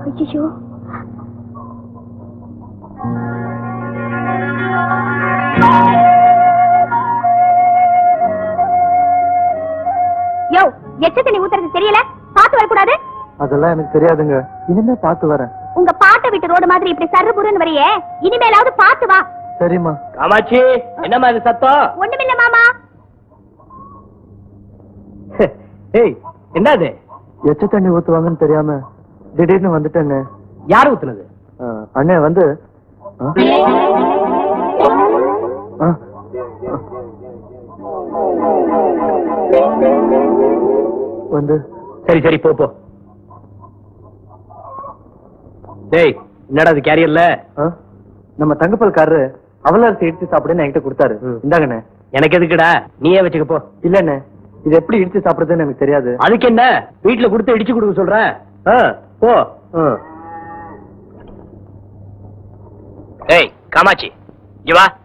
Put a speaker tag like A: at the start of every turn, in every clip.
A: ஐயோ யோ எச்ச தண்ணி ஊத்துறது தெரியல பாத்து வரக்கூடாது
B: அதெல்லாம் எனக்கு தெரியாதுங்க இனிமே பார்த்து வரேன்
A: உங்க பாட்டை விட்டு ரோடு மாதிரி இப்படி சர்ரு புருன்னு வரையே இனிமேலாவது பாத்து வா
B: சரிம்மா
C: காமாட்சி என்னம்மா இது சத்தம்
A: ஒண்ணுமில்ல மாமா
C: ஏய் என்னது
B: எச்ச தண்ணி ஊத்துவாங்கன்னு தெரியாம திடீர்னு வந்துட்டேங்க
C: யார் ஊத்துனது
B: ஆ, அண்ணே வந்து ஆ? ஆ, ஆ. வந்து
C: சரி சரி போ போ டேய் என்னடா அது கேரியர்ல
B: ஆ? நம்ம தங்கப்பால்காரரு அவலாரத்தை இடிச்சு சாப்பிடுன்னு என்கிட்ட கொடுத்தாரு இந்தாங்கண்ணே
C: எனக்கு எதுக்குடா நீயே வச்சுக்க போ
B: இல்லண்ணே இது எப்படி இடிச்சு சாப்பிடுறதுன்னு எனக்கு தெரியாது
C: அதுக்கு என்ன வீட்டுல கொடுத்து இடிச்சு கொடுக்க சொல்றேன் ஆ, போ ஆ. ஏய் காமாட்சி இங்க வா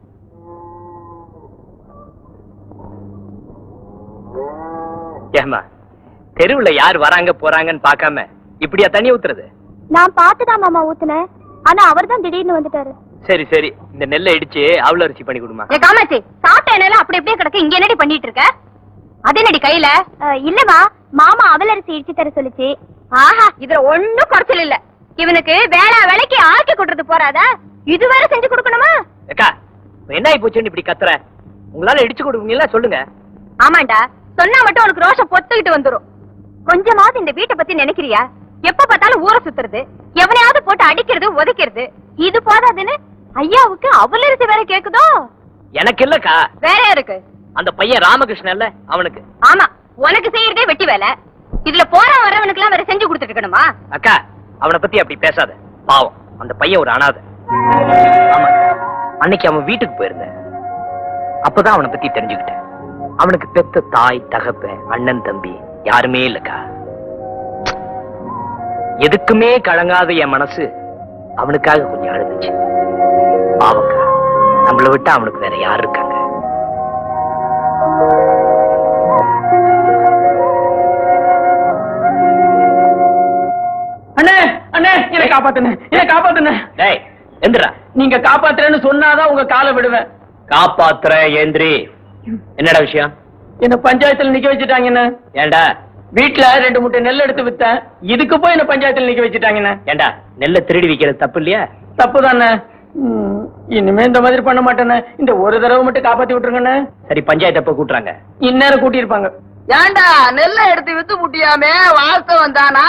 C: ஏமா தெருவுல யார் வராங்க போறாங்கன்னு பார்க்காம இப்படியா தண்ணி ஊத்துறது
A: நான் பாத்துதான் மாமா ஊத்துனேன் ஆனா அவர்தான் திடீர்னு வந்துட்டாரு
C: சரி சரி இந்த நெல்லை இடிச்சு அவ்வளவு அரிசி பண்ணி கொடுமா
A: ஏ காமாச்சி சாப்பிட்ட எண்ணெயில அப்படி அப்படியே கிடக்கு இங்க என்னடி பண்ணிட்டு இருக்க அது என்னடி கையில இல்லமா மாமா அவலரிசி இடிச்சு தர சொல்லுச்சு ஆஹா இதுல ஒண்ணும் குறைச்சல் இல்ல இவனுக்கு வேளா வேலைக்கு ஆக்கி கொடுறது போறாதா இது வேற செஞ்சு கொடுக்கணுமா
C: அக்கா இப்ப என்ன ஆயி போச்சுன்னு இப்படி கத்துற உங்களால இடிச்சு கொடுப்பீங்களா சொல்லுங்க
A: ஆமாண்டா சொன்னா மட்டும் உனக்கு ரோஷம் பொத்துக்கிட்டு வந்துரும் கொஞ்சமாவது இந்த வீட்டை பத்தி நினைக்கிறியா எப்ப பார்த்தாலும் ஊரை சுத்துறது எவனையாவது போட்டு அடிக்கிறது உதைக்கிறது இது போதாதுன்னு ஐயாவுக்கு அவலரிசி வேற கேக்குதோ
C: எனக்கு இல்லக்கா
A: வேற யாருக்கு
C: அந்த பையன் ராமகிருஷ்ணன் இல்ல அவனுக்கு
A: ஆமா உனக்கு செய்யறதே வெட்டி வேலை இதுல போற வரவனுக்கு எல்லாம் வேற செஞ்சு கொடுத்துட்டு இருக்கணுமா
C: அக்கா அவனை பத்தி அப்படி பேசாத பாவம் அந்த பையன் ஒரு அனாதை ஆமா அன்னைக்கு அவன் வீட்டுக்கு போயிருந்தேன் அப்பதான் அவனை பத்தி தெரிஞ்சுக்கிட்டேன் அவனுக்கு பெத்த தாய் தகப்பன் அண்ணன் தம்பி யாருமே இல்லக்கா எதுக்குமே கலங்காத என் மனசு அவனுக்காக கொஞ்சம் அழுதுச்சு பாவக்கா நம்மள விட்டு அவனுக்கு வேற யார் இருக்காங்க
D: அண்ணே அண்ணே என்ன காப்பாத்துன என்ன காப்பாத்துன
C: டேய் எந்திரா
D: நீங்க காப்பாத்துறேன்னு சொன்னாதான் உங்க காலை விடுவேன்
C: காப்பாத்துற ஏந்திரி என்னடா விஷயம்
D: என்ன பஞ்சாயத்துல நிக்க வச்சுட்டாங்கண்ணே
C: ஏண்டா
D: வீட்டுல ரெண்டு மூட்டை நெல் எடுத்து வித்தேன் இதுக்கு போய் என்ன பஞ்சாயத்துல நிக்க வச்சுட்டாங்கண்ணே
C: ஏண்டா நெல்லை திருடி வைக்கிறது தப்பு இல்லையா
D: தப்புதானே ம், இனிமே இந்த மாதிரி பண்ண மாட்டேனே இந்த ஒரு தடவை மட்டும் காப்பாத்தி விட்டுருங்கண்ணே
C: சரி பஞ்சாயத்து அப்ப கூட்டுறாங்க
D: இந்நேரம் கூட்டியிருப்பாங்க
E: ஏண்டா நெல்லை எடுத்து வித்து முட்டியாமே வாஸ்தவம் தானா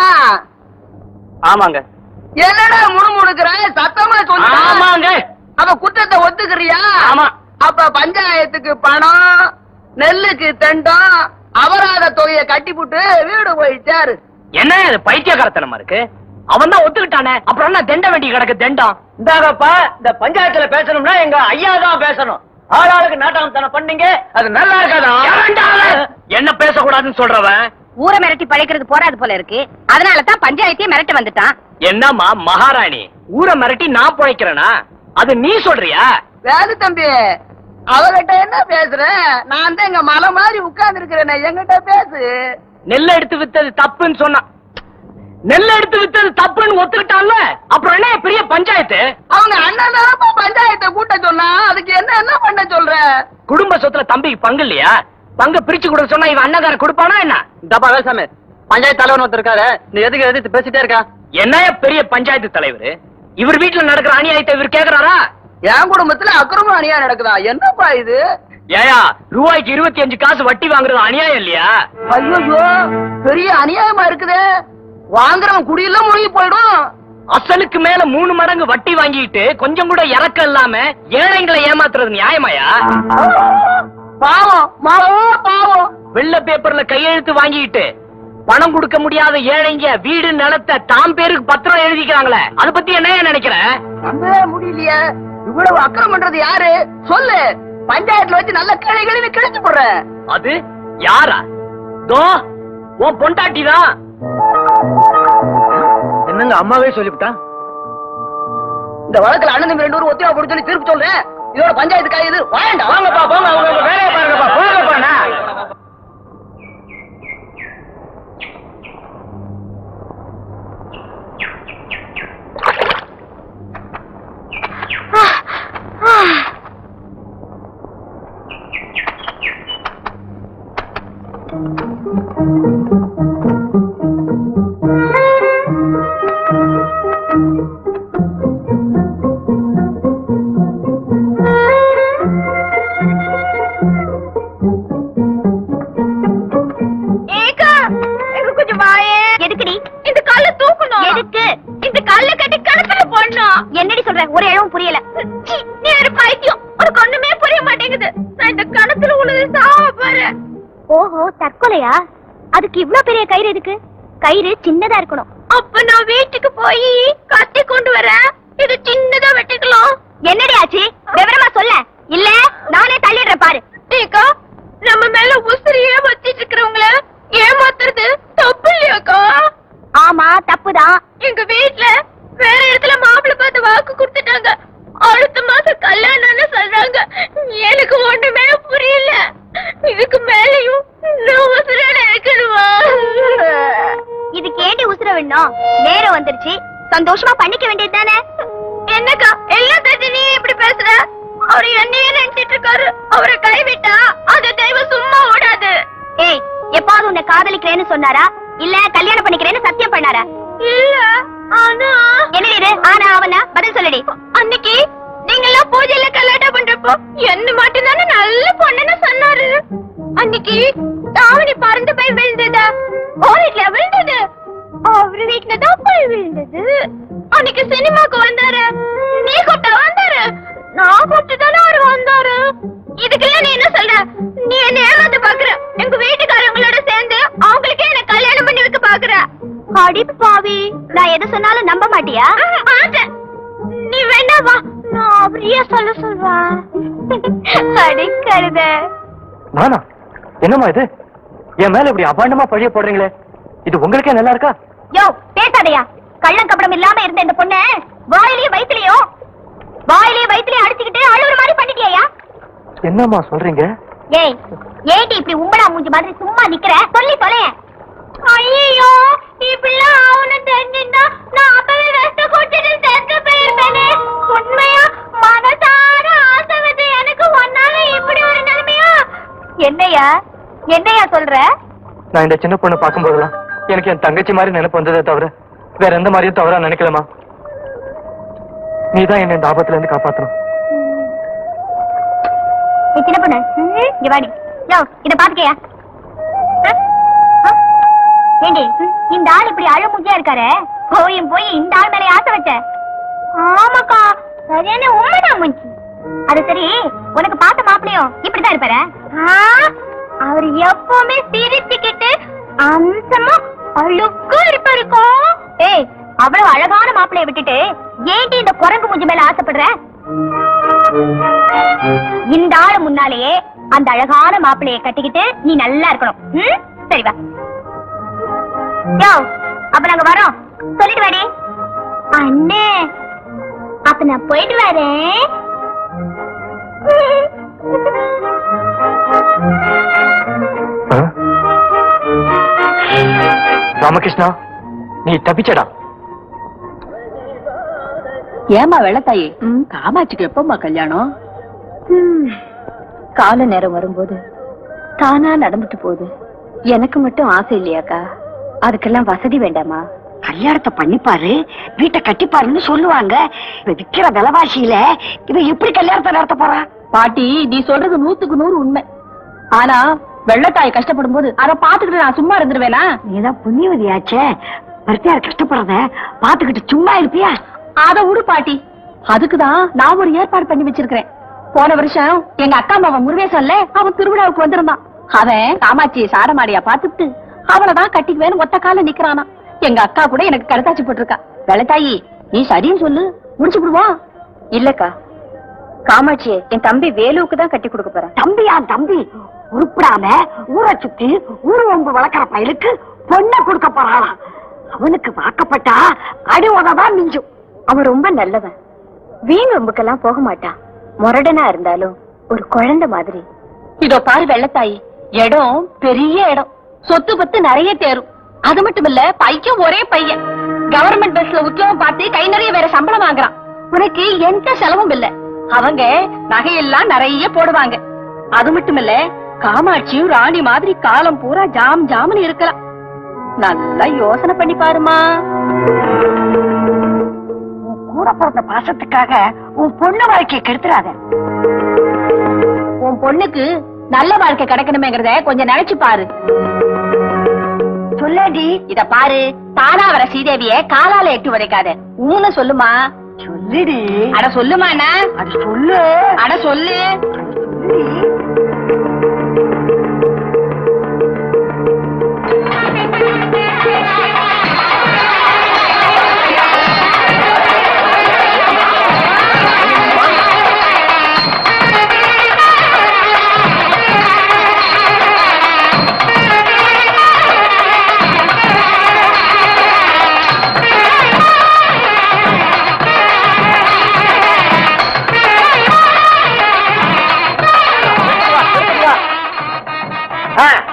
C: ஆமாங்க
E: என்னடா முணுமுணுக்கிற சத்தமா சொல்லு
C: ஆமாங்க
E: அப்ப குற்றத்தை ஒத்துக்கிறியா
C: ஆமா.
E: அப்ப பஞ்சாயத்துக்கு பணம் நெல்லுக்கு தண்டம் அபராத தொகையை கட்டிப்புட்டு வீடு போய் சேரு
C: என்ன இது பைத்தியக்காரத்தனமா இருக்கு அவன் தான் ஒத்துக்கிட்டானே அப்புறம் என்ன தெண்ட வேண்டி கிடக்கு தெண்டம்
D: இந்தாகப்பா இந்த பஞ்சாயத்துல பேசணும்னா எங்க ஐயா தான் பேசணும் ஆளாளுக்கு நாட்டாமத்தனம் பண்ணீங்க அது நல்லா இருக்காதா
C: எவன்டா அவன்? என்ன பேசக்கூடாதுன்னு சொல்றவன்
A: ஊரை மிரட்டி பழைக்கிறது போறாது போல இருக்கு அதனால தான் பஞ்சாயத்தையே மிரட்ட வந்துட்டான்
C: என்னம்மா மகாராணி ஊரை மிரட்டி நான் பிழைக்கிறேனா அது நீ சொல்றியா
E: வேலு தம்பி அவகிட்ட என்ன பேசுற நான் தான் இங்க மலை மாதிரி உட்கார்ந்து இருக்கிறேன் என்கிட்ட பேசு
C: நெல்லை எடுத்து வித்தது தப்புன்னு சொன்னான் நெல்லை எடுத்து வித்தது தப்புன்னு ஒத்துக்கிட்டான்ல அப்புறம் என்ன பெரிய பஞ்சாயத்து
E: அவங்க அண்ணன் தானப்பா பஞ்சாயத்தை கூட்ட சொன்னா அதுக்கு என்ன என்ன பண்ண சொல்ற
C: குடும்ப சொத்துல தம்பிக்கு பங்கு இல்லையா பங்க பிரிச்சு கொடுக்க சொன்னா இவன் அண்ணகாரன் கொடுப்பானா என்ன
D: தப்பா வேசாமே பஞ்சாயத்து தலைவன் ஒருத்தர் இருக்காரு நீ எதுக்கு எதிர்த்து பேசிட்டே இருக்கா
C: என்னைய பெரிய பஞ்சாயத்து தலைவர் இவர் வீட்டுல நடக்கிற அநியாயத்தை இவர் கேக்குறாரா
E: என் குடும்பத்துல அக்கிரமம் அணியா நடக்குதா என்னப்பா இது
C: ஏயா ரூபாய்க்கு இருபத்தி அஞ்சு காசு வட்டி வாங்குறது அநியாயம் இல்லையா
E: ஐயோ பெரிய அநியாயமா இருக்குதே வாங்குறவன் குடியெல்லாம் முழுகி போயிடும்
C: அசலுக்கு மேல மூணு மடங்கு வட்டி வாங்கிட்டு கொஞ்சம் கூட இறக்கம் இல்லாம ஏழைங்களை ஏமாத்துறது நியாயமாயா
E: பாவம் மாவோ பாவம்
C: வெள்ள பேப்பர்ல கையெழுத்து வாங்கிட்டு பணம் கொடுக்க முடியாத ஏழைங்க வீடு நிலத்தை தாம் பேருக்கு பத்திரம் எழுதிக்கிறாங்களே அத பத்தி என்ன நினைக்கிற
E: நம்பவே முடியலையே இவ்வளவு அக்கிரம் பண்றது யாரு சொல்லு பஞ்சாயத்துல வச்சு நல்ல கிளை கிளி கிழிச்சு போடுறேன்
C: அது யாரா தோ உன் பொண்டாட்டி தான்
B: என்னங்க அம்மாவே சொல்லிவிட்டா
E: இந்த வழக்குல அண்ணன் தம்பி ரெண்டு பேரும் ஒத்தியா போட்டு சொல்லி தீர்ப்பு சொல்றேன் இதோட பஞ்சாயத்து காயுது வாங்கடா
C: வாங்கப்பா போங்க அவங்க உங்க வேலையை பாருங்கப்பா போங்கப்பா நான்.
A: ஏக்கா எங்க கொஞ்சம் வாயே எதுக்குடி இந்த கல்ல தூக்கணும் எதுக்கு இந்த கல்ல கட்டி கணத்துல போடணும் என்னடி சொல்ற ஒரு இழவும் புரியல சீ, நீ ஒரு பைத்தியம் உனக்கு ஒண்ணுமே புரிய மாட்டேங்குது நான் இந்த கணத்துல உழுது சாவ பாரு ஓஹோ தற்கொலையா அதுக்கு இவ்ளோ பெரிய கயிறு எதுக்கு கயிறு சின்னதா இருக்கணும் அப்ப நான் வீட்டுக்கு போய் கத்தி கொண்டு வரேன் இது சின்னதா வெட்டிக்கலாம் என்னடி ஆச்சு விவரமா சொல்ல இல்ல நானே தள்ளிடுறேன் பாரு ஏக்கா நம்ம மேல உசிரியே வச்சிட்டு இருக்கிறவங்கள ஏமாத்துறது தப்பு இல்லையாக்கா ஆமா தப்புதான் எங்க வீட்ல வேற இடத்துல மாப்பிள்ளை பார்த்து வாக்கு கொடுத்துட்டாங்க அடுத்த மாசம் கல்யாணம்னு சொல்றாங்க எனக்கு ஒண்ணுமே புரியல இதுக்கு மேலயும் நான் உசுரோட இருக்கணுமா இது கேட்டு உசுர வேணும் நேரம் வந்துருச்சு சந்தோஷமா பண்ணிக்க வேண்டியது தானே என்னக்கா எல்லாத்தையும் நீ இப்படி பேசுற அவரு என்னையே நினைச்சிட்டு இருக்காரு அவரை கைவிட்டா அந்த தெய்வம் சும்மா ஓடாது ஏய் எப்பாவது உன்னை காதலிக்கிறேன்னு சொன்னாரா இல்ல கல்யாணம் பண்ணிக்கிறேன்னு சத்தியம் பண்ணாரா இல்ல ஆனா என்ன இது ஆனா அவனா பதில் சொல்லடி அன்னைக்கு நீங்க எல்லாம் பூஜையில கல்யாணம் பண்றப்போ என்ன மட்டும் தானே நல்ல பொண்ணுன்னு சொன்னாரு அன்னைக்கு தாவணி பறந்து போய் விழுந்ததா ஓ வீட்ல விழுந்தது அவரு வீட்ல தான் போய் விழுந்தது அன்னைக்கு சினிமாக்கு வந்தாரு நீ கூப்பிட்ட வந்தாரு நான் கூப்பிட்டு தானே அவரு வந்தாரு இதுக்கெல்லாம் நீ என்ன சொல்ற நீ என்ன ஏமாத்து பாக்குற எங்க வீட்டுக்காரங்களோட சேர்ந்து அவங்களுக்கே என்ன கல்யாணம் பண்ணி வைக்க பாக்குற அடி பாவி நான் எது சொன்னாலும் நம்ப மாட்டியா நீ வேணா வா நான் அப்படியே சொல்ல சொல்றேன் அடிக்கிறத
B: நானா என்னம்மா இது என் மேல இப்படி அபாண்டமா பழிய போடுறீங்களே இது உங்களுக்கே நல்லா இருக்கா
A: யோ பேசாதயா கள்ளம் கப்படம் இல்லாம இருந்த இந்த பொண்ண வாயிலையும் வயித்துலயும் வாயிலையும் வயித்துலயும் அடிச்சுக்கிட்டு அழுவுற மாதிரி பண்ணிட்டியா
B: என்னம்மா சொல்றீங்க
A: ஏய் ஏடி இப்படி உம்மடா மூஞ்சி மாதிரி சும்மா நிக்கிற சொல்லி தொலைய ஐயோ இப்படிலாம் அவனு தெரிஞ்சிருந்தா நான் அப்பவே வெஸ்ட கொடுத்துட்டு செத்து போயிருப்பேனே உண்மையா மனசார ஆசை வந்து எனக்கு ஒன்னால இப்படி ஒரு நிலைமையா என்னையா என்னையா சொல்ற
B: நான் இந்த சின்ன பொண்ணை பார்க்கும்போதெல்லாம் எனக்கு என் தங்கச்சி மாதிரி நினைப்பு வந்ததே தவிர வேற எந்த மாதிரியும் தவறா நினைக்கலமா நீதான் என்ன இந்த ஆபத்துல இருந்து காப்பாத்தணும்
A: ஏய், சின்ன பொண்ணு இங்க வாடி யோ இத பாத்துக்கயா ஏண்டி இந்த ஆள் இப்படி அழுமுஞ்சியா இருக்காரு போயும் போய் இந்த ஆள் மேல ஆசை வச்ச ஆமாக்கா சரியான உண்மைதான் மூஞ்சி அது சரி உனக்கு பார்த்த மாப்பிளையும் இப்படிதான் இருப்பாரு அவர் எப்பவுமே சிரிச்சுக்கிட்டு அம்சமா அழுக்கா இருப்பாருக்கா ஏய் அவ்வளவு அழகான மாப்பிளைய விட்டுட்டு ஏண்டி இந்த குரங்கு மூஞ்சி மேல ஆசைப்படுற இந்த ஆளு முன்னாலேயே அந்த அழகான மாப்பிளைய கட்டிக்கிட்டு நீ நல்லா இருக்கணும் ம்? சரி வா யோ அப்ப நாங்க வரோம் சொல்லிட்டு வாடி அண்ணே அப்ப நான் போயிட்டு வரேன்
B: ஆ? ராமகிருஷ்ணா நீ தப்பிச்சடா
F: ஏமா வெள்ளத்தாயி காமாட்சிக்கு எப்பமா கல்யாணம்
A: கால நேரம் வரும்போது தானா நடந்துட்டு போகுது எனக்கு மட்டும் ஆசை இல்லையாக்கா அதுக்கெல்லாம் வசதி வேண்டாமா
F: கல்யாணத்தை பண்ணிப்பாரு வீட்டை கட்டிப்பாருன்னு சொல்லுவாங்க இவ விக்கிற விலவாசியில இவ எப்படி கல்யாணத்தை நடத்த போறா
G: பாட்டி நீ சொல்றது நூத்துக்கு நூறு உண்மை ஆனா வெள்ளத்தாய் கஷ்டப்படும் போது அதை பாத்துக்கிட்டு நான் சும்மா இருந்துருவேனா
F: நீதான் புண்ணியவதியாச்சே பருத்தியார் கஷ்டப்படுறத பாத்துக்கிட்டு சும்மா இருப்பியா
G: அத விடு பாட்டி அதுக்குதான் நான் ஒரு ஏற்பாடு பண்ணி வச்சிருக்கிறேன் போன வருஷம் எங்க அக்கா மாவன் முருகேசன்ல அவன் திருவிழாவுக்கு வந்திருந்தான் அவன் காமாட்சி சாரமாடியா பாத்துட்டு அவளதான் கட்டிக்குவேன்னு ஒத்த கால நிக்கிறானா எங்க அக்கா கூட எனக்கு கருத்தாச்சு போட்டிருக்கா வெள்ளத்தாயி நீ சரின்னு சொல்லு முடிச்சு விடுவோம்
A: இல்லக்கா காமாட்சியை என் தம்பி வேலுவுக்கு தான் கட்டி கொடுக்க போறேன்
F: தம்பியா தம்பி உருப்படாம ஊரை சுத்தி ஊரு ஒம்பு வளர்க்கிற பயலுக்கு பொண்ணை கொடுக்க போறாளாம் அவனுக்கு வாக்கப்பட்டா அடி உததான் மிஞ்சும்
A: அவன் ரொம்ப நல்லவன் வீண் ரொம்புக்கெல்லாம் போக மாட்டான் முரடனா இருந்தாலும் ஒரு குழந்தை மாதிரி
G: இதோ பாரு வெள்ளத்தாயி இடம் பெரிய இடம் சொத்து பத்து நிறைய தேரும் அது மட்டும் இல்ல பையன் ஒரே பையன் கவர்மெண்ட் பஸ்ல உத்தியோகம் பார்த்து கை நிறைய வேற சம்பளம் வாங்குறான் உனக்கு எந்த செலவும் இல்ல அவங்க நகையெல்லாம் நிறைய போடுவாங்க அது மட்டும் இல்ல காமாட்சியும் ராணி மாதிரி காலம் பூரா ஜாம் ஜாம்னு இருக்கலாம் நல்லா யோசனை பண்ணி பாருமா
F: உன் கூட பிறந்த பாசத்துக்காக உன் பொண்ணு வாழ்க்கையை கெடுத்துறாத
G: உன் பொண்ணுக்கு நல்ல வாழ்க்கை கிடைக்கணுமேங்கறத கொஞ்சம் நினைச்சு பாரு
F: சொல்லாடி
G: இத பாரு தானா வர ஸ்ரீதேவிய காலால எட்டு உதைக்காத ஊன்னு சொல்லுமா
F: சொல்லுடி
G: அட சொல்லுமா அண்ணா
F: அது சொல்லு
G: அட சொல்லு
F: சொல்லுடி.
D: ஆ